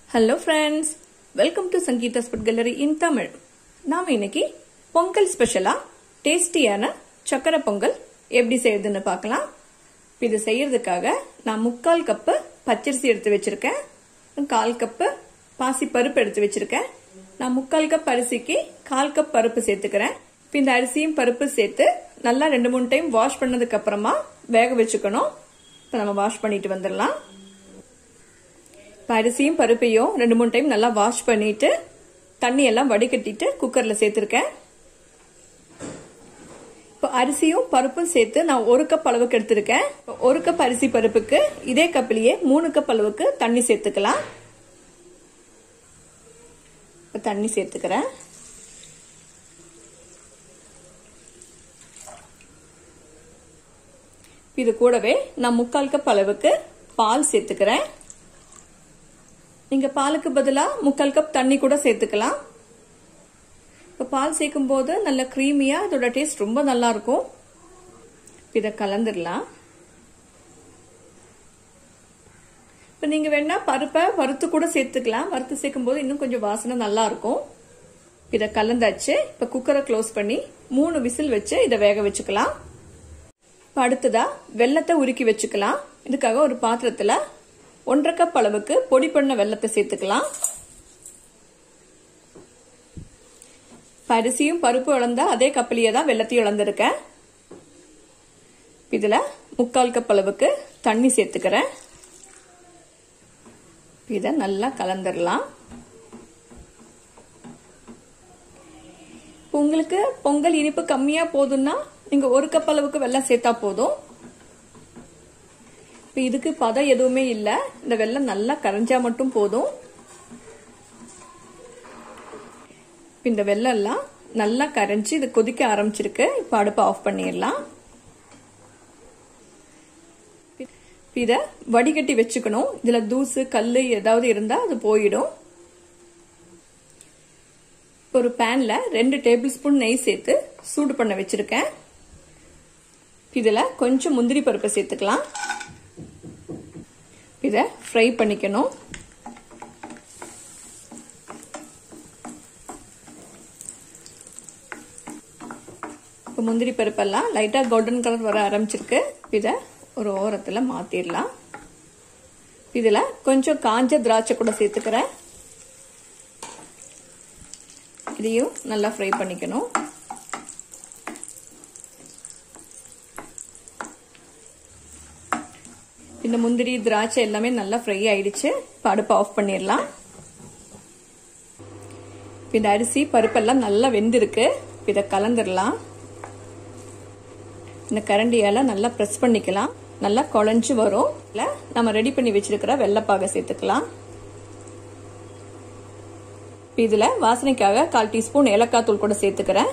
hello friends welcome to Sangeetha food gallery in Tamil நாம் இன்னைக்கு பொங்கல் ஸ்பெஷலா டேஸ்டியான சக்கரை பொங்கல் எப்படி செய்யறதுன்னு பார்க்கலாம் இது செய்யறதுக்காக நான் முக்கால் கப்பு பச்சரிசி எடுத்து வச்சிருக்கேன் கால் கப்பு பாசி பருப்பு எடுத்து வச்சிருக்கேன் நான் முக்கால் கப் அரிசிக்கு கால் கப் பருப்பு சேர்த்துக்கிறேன் இப்போ இந்த அரிசியும் பருப்பு சேர்த்து நல்லா ரெண்டு மூணு டைம் வாஷ் பண்ணதுக்கு அப்புறமா வேக வச்சுக்கணும் இப்போ நம்ம வாஷ் பண்ணிட்டு வந்துடலாம் இப்போ அரிசியும் பருப்பையும் ரெண்டு மூணு டைம் நல்லா வாஷ் பண்ணிட்டு தண்ணி எல்லாம் வடிகட்டிட்டு குக்கர்ல சேர்த்துருக்கேன் இப்போ அரிசியும் பருப்பும் சேர்த்து நான் ஒரு கப் அளவுக்கு எடுத்திருக்கேன் ஒரு கப் அரிசி பருப்புக்கு இதே கப்பிலேயே மூணு கப் அளவுக்கு தண்ணி சேர்த்துக்கலாம் இப்போ தண்ணி சேர்த்துக்கிறேன் இது கூடவே நான் முக்கால் கப் அளவுக்கு பால் சேர்த்துக்கிறேன் நீங்க பாலுக்கு பதிலா முக்கால் கப் தண்ணி கூட சேர்த்துக்கலாம் இப்போ பால் சேர்க்கும் போது நல்ல க்ரீமியா இதோட டேஸ்ட் ரொம்ப நல்லா இருக்கும் இதை கலந்துடலாம் இப்போ நீங்க வேணா பருப்பை வறுத்து கூட சேர்த்துக்கலாம் வறுத்து சேர்க்கும் போது இன்னும் கொஞ்சம் வாசனை நல்லா இருக்கும் இதை கலந்தாச்சு இப்போ குக்கரை க்ளோஸ் பண்ணி மூணு விசில் வச்சு இதை வேக வச்சுக்கலாம் இப்போ அடுத்ததா வெள்ளத்தை உருக்கி வச்சுக்கலாம் இதுக்காக ஒரு பாத்திரத்துல ஒன்றரை கப் அளவுக்கு பொடி பண்ண வெள்ளத்தை சேர்த்துக்கலாம் அரிசியும் பருப்பு இழந்தா அதே கப்பிலேயே தான் வெள்ளத்தையும் இழந்திருக்கேன் இதுல முக்கால் கப் அளவுக்கு தண்ணி சேர்த்துக்கிறேன் இதை நல்லா கலந்துடலாம் உங்களுக்கு பொங்கல் இனிப்பு கம்மியா போதும்னா நீங்க ஒரு கப் அளவுக்கு வெள்ளம் சேர்த்தா போதும் இப்போ இதுக்கு பதம் எதுவுமே இல்லை இந்த வெள்ளம் நல்லா கரைஞ்சா மட்டும் போதும் இந்த வெள்ளம் எல்லாம் நல்லா கரைஞ்சி இது கொதிக்க ஆரம்பிச்சிருக்கு இப்போ அடுப்பை ஆஃப் பண்ணிடலாம் இதை வடிகட்டி வச்சுக்கணும் இதுல தூசு கல் ஏதாவது இருந்தா அது போயிடும் ஒரு பேன்ல ரெண்டு டேபிள் ஸ்பூன் நெய் சேர்த்து சூடு பண்ண வச்சிருக்கேன் இதுல கொஞ்சம் முந்திரி பருப்பை சேர்த்துக்கலாம் இதை ஃப்ரை பண்ணிக்கணும் இப்போ முந்திரி பருப்பெல்லாம் லைட்டாக கோல்டன் கலர் வர ஆரம்பிச்சிருக்கு இதை ஒரு ஓரத்தில் மாற்றிடலாம் இதில் கொஞ்சம் காஞ்ச திராட்சை கூட சேர்த்துக்கிறேன் இதையும் நல்லா ஃப்ரை பண்ணிக்கணும் இந்த முந்திரி திராட்சை எல்லாமே நல்லா ஃப்ரை ஆயிடுச்சு இப்போ அடுப்பை ஆஃப் பண்ணிடலாம் இந்த அரிசி பருப்பெல்லாம் நல்லா வெந்திருக்கு இதை கலந்துடலாம் இந்த கரண்டியால நல்லா ப்ரெஸ் பண்ணிக்கலாம் நல்லா குழஞ்சு வரும் இல்லை நம்ம ரெடி பண்ணி வச்சிருக்கிற வெள்ளைப்பாகை சேர்த்துக்கலாம் இதுல வாசனைக்காக கால் டீஸ்பூன் ஏலக்காய் தூள் கூட சேர்த்துக்கிறேன்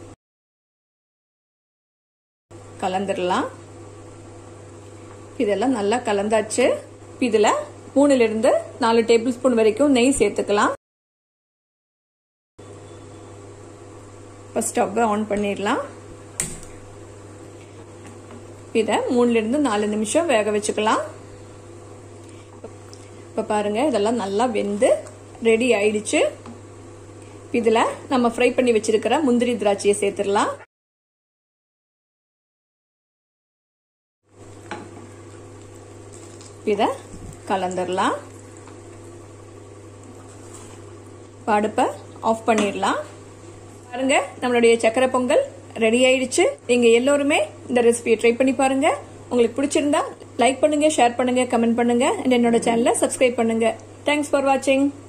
கலந்துடலாம் இதெல்லாம் நல்லா கலந்தாச்சு இதுல மூணுல இருந்து நாலு டேபிள் ஸ்பூன் வரைக்கும் நெய் சேர்த்துக்கலாம் இப்போ ஸ்டவ்வை ஆன் பண்ணிடலாம் இதை மூணுல இருந்து நாலு நிமிஷம் வேக வச்சுக்கலாம் இப்போ பாருங்க இதெல்லாம் நல்லா வெந்து ரெடி ஆயிடுச்சு இதுல நம்ம ஃப்ரை பண்ணி வச்சிருக்கிற முந்திரி திராட்சையை சேர்த்துடலாம் இதை கலந்துடலாம் அடுப்பை ஆஃப் பண்ணிடலாம் பாருங்க நம்மளுடைய சக்கரை பொங்கல் ரெடி ஆயிடுச்சு நீங்க எல்லோருமே இந்த ரெசிபியை ட்ரை பண்ணி பாருங்க உங்களுக்கு பிடிச்சிருந்தா லைக் பண்ணுங்க ஷேர் பண்ணுங்க கமெண்ட் பண்ணுங்க என்னோட சேனலை சப்ஸ்கிரைப் பண்ணுங்க தேங்க்ஸ் ஃபார் வாட்சிங்